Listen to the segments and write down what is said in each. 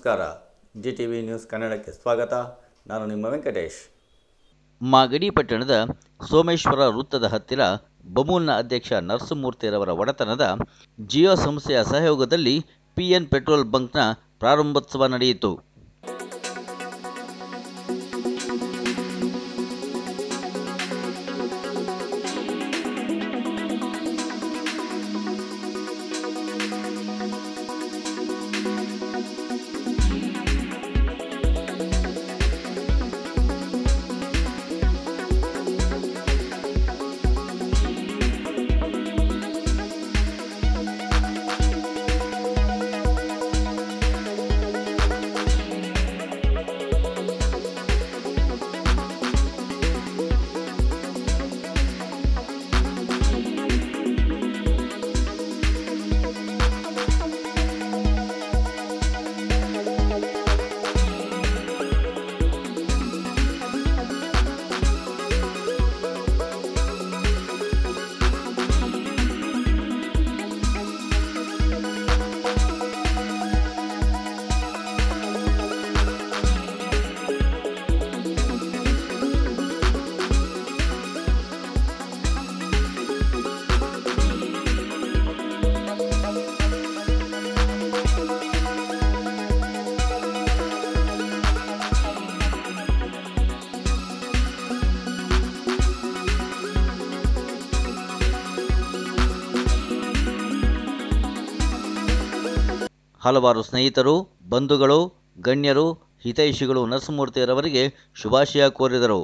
ನಮಸ್ಕಾರ G T V news ಕನ್ನಡಕ್ಕೆ ಸ್ವಾಗತ ನಾನು ನಿಮ್ಮ ವೆಂಕಟೇಶ್ ಮಾಗಡಿ ಪಟ್ಟಣದ ಸೋಮೇಶ್ವರ ವೃತ್ತದ ಹತ್ತಿರ ಬಮೂಲ್ನ ಅಧ್ಯಕ್ಷ ನರಸಿಂಹಮೂರ್ತಿರವರ ಒಡೆತನದ ಜಿಯೋ ಸಂಸ್ಥೆಯ ಸಹಯೋಗದಲ್ಲಿ ಪಿಎನ್ ಪೆಟ್ರೋಲ್ ಬಂಕ್ನ ಪ್ರಾರಂಭೋತ್ಸವ ನಡೆಯಿತು ಹಲವಾರು ಸ್ನೇಹಿತರು ಬಂಧುಗಳು ಗಣ್ಯರು ಹಿತೈಷಿಗಳು ನರಸಿಂಹಮೂರ್ತಿಯವರಿಗೆ ಶುಭಾಶಯ ಕೋರಿದರು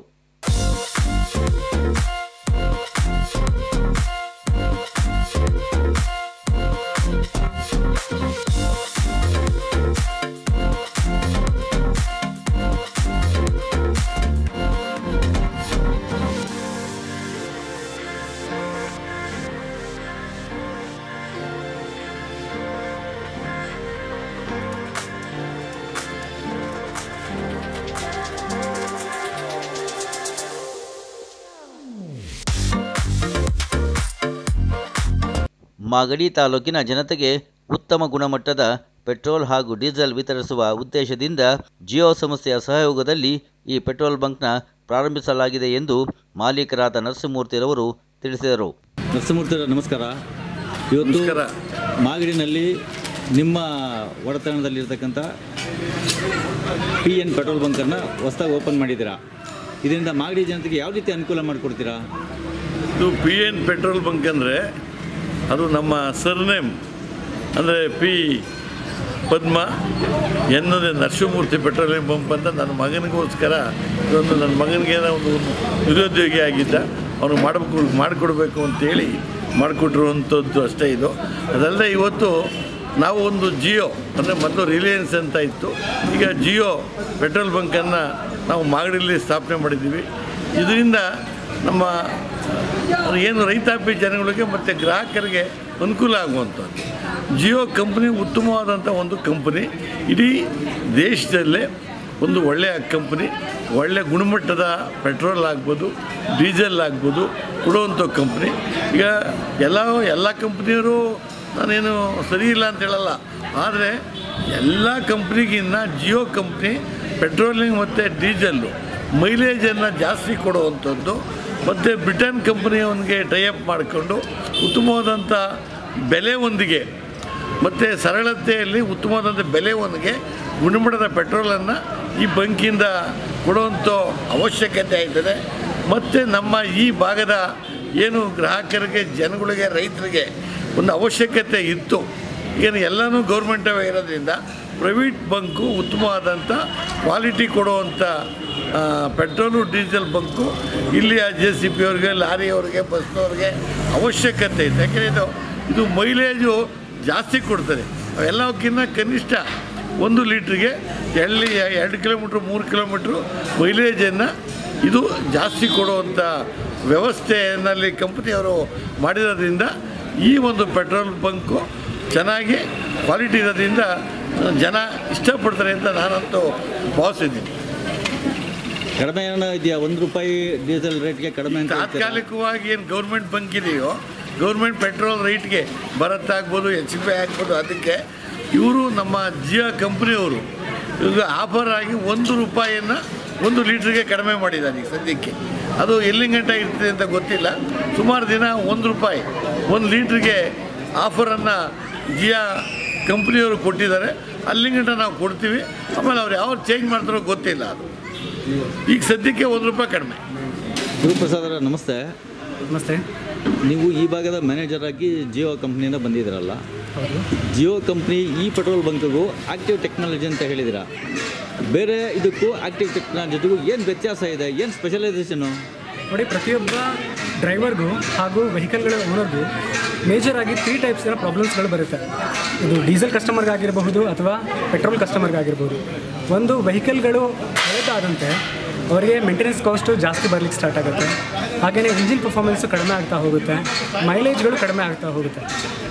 ಮಾಗಡಿ ತಾಲೂಕಿನ ಜನತೆಗೆ ಉತ್ತಮ ಗುಣಮಟ್ಟದ ಪೆಟ್ರೋಲ್ ಹಾಗೂ ಡೀಸೆಲ್ ವಿತರಿಸುವ ಉದ್ದೇಶದಿಂದ ಜಿಯೋ ಸಂಸ್ಥೆಯ ಸಹಯೋಗದಲ್ಲಿ ಈ ಪೆಟ್ರೋಲ್ ಬಂಕ್ನ ಪ್ರಾರಂಭಿಸಲಾಗಿದೆ ಎಂದು ಮಾಲೀಕರಾದ ನರಸಿಂಹಮೂರ್ತಿರವರು ತಿಳಿಸಿದರು ನರಸಿಂಹಮೂರ್ತಿ ನಮಸ್ಕಾರ ಇವತ್ತು ನಮಸ್ಕಾರ. ಮಾಗಡಿನಲ್ಲಿ ನಿಮ್ಮ ಒಡೆತನದಲ್ಲಿರ್ತಕ್ಕಂಥ ಪಿ ಎನ್ ಪೆಟ್ರೋಲ್ ಬಂಕನ್ನು ಹೊಸದಾಗಿ ಓಪನ್ ಮಾಡಿದ್ದೀರಾ ಇದರಿಂದ ಮಾಗಡಿ ಜನತೆಗೆ ಯಾವ ರೀತಿ ಅನುಕೂಲ ಮಾಡಿಕೊಡ್ತೀರಾ ಇದು ಪಿ ಎನ್ ಪೆಟ್ರೋಲ್ ಬಂಕ್ ಅಂದರೆ ಅದು ನಮ್ಮ ಸರ್ನೇಮ್ ಅಂದರೆ ಪಿ ಪದ್ಮ ಎನ್ನದೇ ನರಸಿಂಹಮೂರ್ತಿ ಪೆಟ್ರೋಲಿಯಂ ಬಂಪ್ ಅಂತ ನನ್ನ ಮಗನಿಗೋಸ್ಕರ ಇದೊಂದು ನನ್ನ ಮಗನಿಗೆ ಏನೋ ಒಂದು ನಿರುದ್ಯೋಗಿ ಆಗಿದ್ದ ಅವನು ಮಾಡಬೇಕು ಮಾಡಿಕೊಡ್ಬೇಕು ಅಂತೇಳಿ ಮಾಡಿಕೊಟ್ಟಿರುವಂಥದ್ದು ಅಷ್ಟೇ ಇದು ಅದಲ್ಲದೆ ಇವತ್ತು ನಾವು ಒಂದು ಜಿಯೋ ಅಂದರೆ ಮೊದಲು ರಿಲಯನ್ಸ್ ಅಂತ ಇತ್ತು ಈಗ ಜಿಯೋ ಪೆಟ್ರೋಲ್ ಬಂಕನ್ನು ನಾವು ಮಾಗಡಿಯಲ್ಲಿ ಸ್ಥಾಪನೆ ಮಾಡಿದ್ದೀವಿ ಇದರಿಂದ ನಮ್ಮ ಏನು ರೈತಾಪಿ ಜನಗಳಿಗೆ ಮತ್ತು ಗ್ರಾಹಕರಿಗೆ ಅನುಕೂಲ ಆಗುವಂಥದ್ದು ಜಿಯೋ ಕಂಪ್ನಿ ಉತ್ತಮವಾದಂಥ ಒಂದು ಕಂಪನಿ ಇಡೀ ದೇಶದಲ್ಲೇ ಒಂದು ಒಳ್ಳೆಯ ಕಂಪ್ನಿ ಒಳ್ಳೆಯ ಗುಣಮಟ್ಟದ ಪೆಟ್ರೋಲ್ ಆಗ್ಬೋದು ಡೀಸೆಲ್ ಆಗ್ಬೋದು ಕೊಡುವಂಥ ಕಂಪ್ನಿ ಈಗ ಎಲ್ಲ ಎಲ್ಲ ಕಂಪ್ನಿಯವರು ನಾನೇನು ಸರಿ ಇಲ್ಲ ಅಂತ ಹೇಳಲ್ಲ ಆದರೆ ಎಲ್ಲ ಕಂಪ್ನಿಗಿನ್ನ ಜಿಯೋ ಕಂಪ್ನಿ ಪೆಟ್ರೋಲಿಂಗ್ ಮತ್ತು ಡೀಸೆಲ್ಲು ಮೈಲೇಜನ್ನು ಜಾಸ್ತಿ ಕೊಡುವಂಥದ್ದು ಮತ್ತು ಬ್ರಿಟನ್ ಕಂಪ್ನಿಯವನಿಗೆ ಟೈಅಪ್ ಮಾಡಿಕೊಂಡು ಉತ್ತಮವಾದಂಥ ಬೆಲೆ ಒಂದಿಗೆ ಮತ್ತು ಸರಳತೆಯಲ್ಲಿ ಉತ್ತಮವಾದಂಥ ಬೆಲೆ ಒಂದಿಗೆ ಗುಣಮಟ್ಟದ ಪೆಟ್ರೋಲನ್ನು ಈ ಬಂಕಿಂದ ಕೊಡುವಂಥ ಅವಶ್ಯಕತೆ ಆಯ್ತದೆ ಮತ್ತು ನಮ್ಮ ಈ ಭಾಗದ ಏನು ಗ್ರಾಹಕರಿಗೆ ಜನಗಳಿಗೆ ರೈತರಿಗೆ ಒಂದು ಅವಶ್ಯಕತೆ ಇತ್ತು ಈಗ ಎಲ್ಲನೂ ಗೌರ್ಮೆಂಟವೇ ಇರೋದ್ರಿಂದ ಪ್ರೈವೇಟ್ ಬಂಕು ಉತ್ತಮವಾದಂಥ ಕ್ವಾಲಿಟಿ ಕೊಡುವಂಥ ಆ, ಪೆಟ್ರೋಲು ಡೀಸೆಲ್ ಬಂಕು ಇಲ್ಲಿಯ ಜೆ ಸಿ ಪಿ ಅವ್ರಿಗೆ ಲಾರಿಯವ್ರಿಗೆ ಬಸ್ನವ್ರಿಗೆ ಅವಶ್ಯಕತೆ ಇದೆ ಯಾಕೆಂದರೆ ಇದು ಇದು ಮೈಲೇಜು ಜಾಸ್ತಿ ಕೊಡ್ತದೆ ಅವೆಲ್ಲಕ್ಕಿಂತ ಕನಿಷ್ಠ ಒಂದು ಲೀಟ್ರಿಗೆ ಎಲ್ಲಿ ಎರಡು ಕಿಲೋಮೀಟ್ರ್ ಮೂರು ಕಿಲೋಮೀಟ್ರು ಮೈಲೇಜನ್ನು ಇದು ಜಾಸ್ತಿ ಕೊಡುವಂಥ ವ್ಯವಸ್ಥೆಯಲ್ಲಿ ಕಂಪ್ನಿಯವರು ಮಾಡಿರೋದ್ರಿಂದ ಈ ಒಂದು ಪೆಟ್ರೋಲ್ ಬಂಕು ಚೆನ್ನಾಗಿ ಕ್ವಾಲಿಟಿ ಇರೋದ್ರಿಂದ ಜನ ಇಷ್ಟಪಡ್ತಾರೆ ಅಂತ ನಾನಂತೂ ಭಾವಿಸಿದ್ದೀನಿ ಕಡಿಮೆ ಏನೋ ಇದೆಯಾ ಒಂದು ರೂಪಾಯಿ ಡೀಸೆಲ್ ರೇಟ್ಗೆ ಕಡಿಮೆ ಅಂತ ಹೇಳ್ತೀರಾ? ತಾತ್ಕಾಲಿಕವಾಗಿ ಏನು ಗೌರ್ಮೆಂಟ್ ಬಂಕ್ ಇದೆಯೋ ಗೌರ್ಮೆಂಟ್ ಪೆಟ್ರೋಲ್ ರೇಟ್ಗೆ ಭರತ್ ಆಗ್ಬೋದು ಎಚ್ ಪಿ ಆಗ್ಬೋದು ಅದಕ್ಕೆ ಇವರು ನಮ್ಮ ಜಿಯೋ ಕಂಪ್ನಿಯವರು ಈಗ ಆಫರ್ ಆಗಿ ಒಂದು ರೂಪಾಯಿಯನ್ನು ಒಂದು ಲೀಟ್ರಿಗೆ ಕಡಿಮೆ ಮಾಡಿದ್ದಾರೆ ಈಗ ಸದ್ಯಕ್ಕೆ ಅದು ಎಲ್ಲಿ ಗಂಟೆ ಇರ್ತದೆ ಅಂತ ಗೊತ್ತಿಲ್ಲ ಸುಮಾರು ದಿನ ಒಂದು ರೂಪಾಯಿ ಒಂದು ಲೀಟ್ರಿಗೆ ಆಫರನ್ನು ಜಿಯಾ ಕಂಪ್ನಿಯವರು ಕೊಟ್ಟಿದ್ದಾರೆ ಅಲ್ಲಿ ಗಂಟ ನಾವು ಕೊಡ್ತೀವಿ ಆಮೇಲೆ ಅವ್ರು ಯಾವ ಚೇಂಜ್ ಮಾಡ್ತಾರೋ ಗೊತ್ತಿಲ್ಲ ಅದು ಈಗ ಸದ್ಯಕ್ಕೆ ಒಂದು ರೂಪಾಯಿ ಕಡಿಮೆ ಗುರುಪ್ರಸಾದ್ ಅವರ ನಮಸ್ತೆ ನಮಸ್ತೆ ನೀವು ಈ ಭಾಗದ ಮ್ಯಾನೇಜರ್ ಆಗಿ ಜಿಯೋ ಕಂಪ್ನಿಯಿಂದ ಬಂದಿದ್ದೀರಲ್ಲ ಹೌದು ಜಿಯೋ ಕಂಪ್ನಿ ಈ ಪೆಟ್ರೋಲ್ ಬಂಕ್ಗೂ ಆಕ್ಟಿವ್ ಟೆಕ್ನಾಲಜಿ ಅಂತ ಹೇಳಿದಿರ ಬೇರೆ ಇದಕ್ಕೂ ಆಕ್ಟಿವ್ ಟೆಕ್ನಾಲಜಿಗೂ ಏನು ವ್ಯತ್ಯಾಸ ಇದೆ ಏನು ಸ್ಪೆಷಲೈಸೇಷನು ನೋಡಿ ಪ್ರತಿಯೊಬ್ಬ ಡ್ರೈವರ್ಗೂ ಹಾಗೂ ವೆಹಿಕಲ್ಗಳ ಓನರ್ಗೂ ಮೇಜರ್ ಆಗಿ ತ್ರೀ ಟೈಪ್ಸ್ನ ಪ್ರಾಬ್ಲಮ್ಸ್ಗಳು ಬರುತ್ತೆ ಇದು ಡೀಸೆಲ್ ಕಸ್ಟಮರ್ಗಾಗಿರಬಹುದು ಅಥವಾ ಪೆಟ್ರೋಲ್ ಕಸ್ಟಮರ್ಗಾಗಿರ್ಬೋದು ಒಂದು ವೆಹಿಕಲ್ಗಳು ಹಳೇದಾದಂತೆ ಅವರಿಗೆ ಮೇಂಟೆನೆನ್ಸ್ ಕಾಸ್ಟು ಜಾಸ್ತಿ ಬರಲಿಕ್ಕೆ ಸ್ಟಾರ್ಟ್ ಆಗುತ್ತೆ ಹಾಗೆಯೇ ಇಂಜಿನ್ ಪರ್ಫಾರ್ಮೆನ್ಸು ಕಡಿಮೆ ಆಗ್ತಾ ಹೋಗುತ್ತೆ ಮೈಲೇಜ್ಗಳು ಕಡಿಮೆ ಆಗ್ತಾ ಹೋಗುತ್ತೆ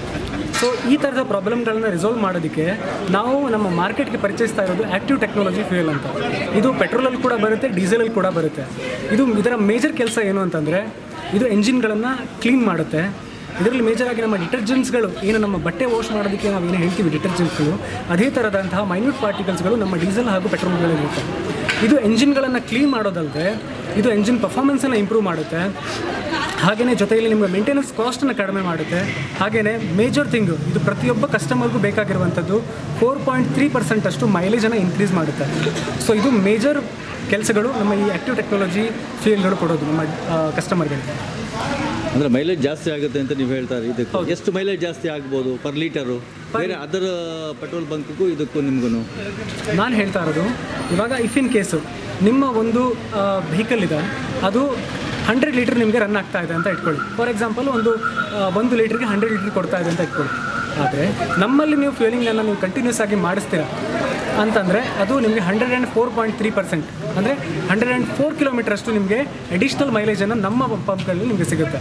ಸೊ ಈ ಥರದ ಪ್ರಾಬ್ಲಮ್ಗಳನ್ನ ರಿಸಾಲ್ವ್ ಮಾಡೋದಕ್ಕೆ ನಾವು ನಮ್ಮ ಮಾರ್ಕೆಟ್ಗೆ ಪರಿಚಯಿಸ್ತಾ ಇರೋದು ಆ್ಯಕ್ಟಿವ್ ಟೆಕ್ನಾಲಜಿ ಫ್ಯೂಯಲ್ ಅಂತ ಇದು ಪೆಟ್ರೋಲಲ್ಲಿ ಕೂಡ ಬರುತ್ತೆ ಡೀಸೆಲಲ್ಲಿ ಕೂಡ ಬರುತ್ತೆ ಇದು ಇದರ ಮೇಜರ್ ಕೆಲಸ ಏನು ಅಂತಂದರೆ ಇದು ಎಂಜಿನ್ಗಳನ್ನು ಕ್ಲೀನ್ ಮಾಡುತ್ತೆ ಇದರಲ್ಲಿ ಮೇಜರ್ ಆಗಿ ನಮ್ಮ ಡಿಟರ್ಜೆಂಟ್ಸ್ಗಳು ಏನು ನಮ್ಮ ಬಟ್ಟೆ ವಾಶ್ ಮಾಡೋದಕ್ಕೆ ನಾವು ಏನು ಹೇಳ್ತೀವಿ ಡಿಟರ್ಜೆಂಟ್ಸ್ಗಳು ಅದೇ ಥರದಂತಹ ಮೈನ್ಯೂಟ್ ಪಾರ್ಟಿಕಲ್ಸ್ಗಳು ನಮ್ಮ ಡೀಸೆಲ್ ಹಾಗೂ ಪೆಟ್ರೋಲ್ಗಳಲ್ಲಿರುತ್ತೆ ಇದು ಎಂಜಿನ್ಗಳನ್ನು ಕ್ಲೀನ್ ಮಾಡೋದಲ್ಲದೆ ಇದು ಎಂಜಿನ್ ಪರ್ಫಾರ್ಮೆನ್ಸನ್ನು ಇಂಪ್ರೂವ್ ಮಾಡುತ್ತೆ ಹಾಗೆಯೇ ಜೊತೆಯಲ್ಲಿ ನಿಮಗೆ ಮೇಂಟೆನೆನ್ಸ್ ಕಾಸ್ಟನ್ನು ಕಡಿಮೆ ಮಾಡುತ್ತೆ ಹಾಗೆಯೇ ಮೇಜರ್ ಥಿಂಗು ಇದು ಪ್ರತಿಯೊಬ್ಬ ಕಸ್ಟಮರ್ಗೂ ಬೇಕಾಗಿರುವಂಥದ್ದು ಫೋರ್ ಪಾಯಿಂಟ್ ತ್ರೀ ಪರ್ಸೆಂಟ್ ಅಷ್ಟು ಮೈಲೇಜನ್ನು ಇನ್ಕ್ರೀಸ್ ಮಾಡುತ್ತೆ ಸೊ ಇದು ಮೇಜರ್ ಕೆಲಸಗಳು ನಮ್ಮ ಈ ಆ್ಯಕ್ಟಿವ್ ಟೆಕ್ನಾಲಜಿ ಫೀಲ್ಡ್ಗಳು ಕೊಡೋದು ನಮ್ಮ ಕಸ್ಟಮರ್ಗಳಿಗೆ ಅಂದರೆ ಮೈಲೇಜ್ ಜಾಸ್ತಿ ಆಗುತ್ತೆ ಅಂತ ನೀವು ಹೇಳ್ತಾರೆ ಇದಕ್ಕೆ ಎಷ್ಟು ಮೈಲೇಜ್ ಜಾಸ್ತಿ ಆಗ್ಬೋದು ಪರ್ ಲೀಟರು ಬೇರೆ ಅದರ ಪೆಟ್ರೋಲ್ ಬಂಕ್ಗೂ ಇದಕ್ಕೂ ನಿಮಗೂ ನಾನು ಹೇಳ್ತಾ ಇರೋದು ಇವಾಗ ಇಫ್ ಇನ್ ಕೇಸು ನಿಮ್ಮ ಒಂದು ವೆಹಿಕಲ್ ಇದೆ ಅದು ಹಂಡ್ರೆಡ್ ಲೀಟ್ರ್ ನಿಮಗೆ ರನ್ ಆಗ್ತಾ ಇದೆ ಅಂತ ಇಟ್ಕೊಳ್ಳಿ ಫಾರ್ ಎಕ್ಸಾಂಪಲ್ ಒಂದು ಆ, ಒಂದು ಲೀಟ್ರಿಗೆ ಹಂಡ್ರೆಡ್ ಲೀಟ್ರ್ ಕೊಡ್ತಾ ಇದೆ ಅಂತ ಇಟ್ಕೊಳ್ಳಿ ಆದರೆ ನಮ್ಮಲ್ಲಿ ನೀವು ಫ್ಯೂಲಿಂಗನ್ನು ನೀವು ಕಂಟಿನ್ಯೂಸ್ ಆಗಿ ಮಾಡಿಸ್ತೀರಾ ಅಂತಂದರೆ ಅದು ನಿಮಗೆ hundred and four point three percent ಅಂದರೆ ಹಂಡ್ರೆಡ್ ಆ್ಯಂಡ್ ಫೋರ್ ಕಿಲೋಮೀಟರ್ ಅಷ್ಟು ನಿಮಗೆ ಅಡಿಷ್ನಲ್ ಮೈಲೇಜನ್ನು ನಮ್ಮ ಪಂಪ್ಗಳಲ್ಲಿ ನಿಮಗೆ ಸಿಗುತ್ತೆ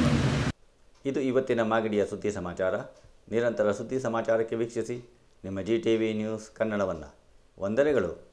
ಇದು ಇವತ್ತಿನ ಮಾಗಡಿಯ ಸುದ್ದಿ ಸಮಾಚಾರ ನಿರಂತರ ಸುದ್ದಿ ಸಮಾಚಾರಕ್ಕೆ ವೀಕ್ಷಿಸಿ ನಿಮ್ಮ ಜಿ ಟಿ ವಿ ನ್ಯೂಸ್ ಕನ್ನಡವನ್ನು ವಂದನೆಗಳು